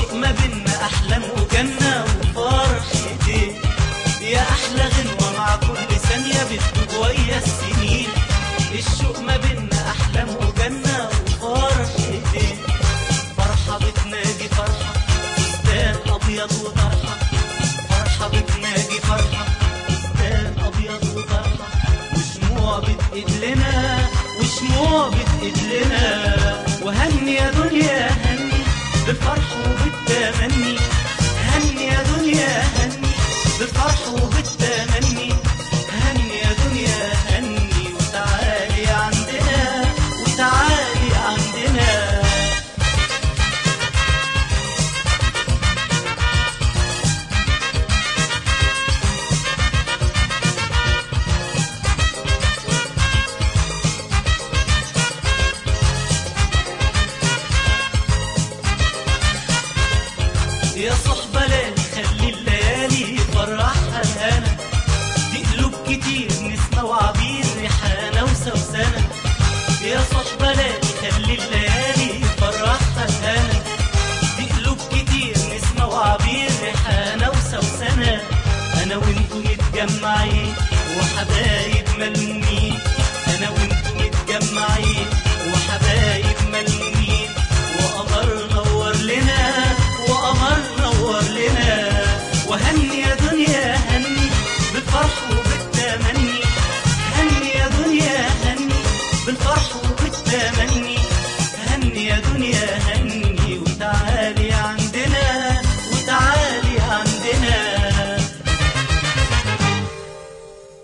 الشوق ما بينا أحلام وجنة وفرح إيديه يا أحلى غنوة مع كل ثانية بتدوب ويا السنين الشوق ما بينا أحلام وجنة وفرح إيديه فرحة بتنادي فرحة فستان أبيض وطرحة فرحة بتنادي فرحة فستان أبيض وطرحة وشموع بتقيد لنا وشموع بتقيد لنا وهني يا دنيا هني بالفرح وبالتمني هني يا دنيا هني بالفرح وبالتمني هني يا دنيا هني وتعالي عندنا وتعالي عندنا يا صحبة لا خلي الليالي فرحها الهنا دي قلوب كتير نسمة وعبير ريحانة وسوسنة يا صحبة لا خلي الليالي فرحها الهنا دي قلوب كتير نسمة وعبير ريحانة وسوسنة أنا وانتو متجمعين وحبايب ملمومين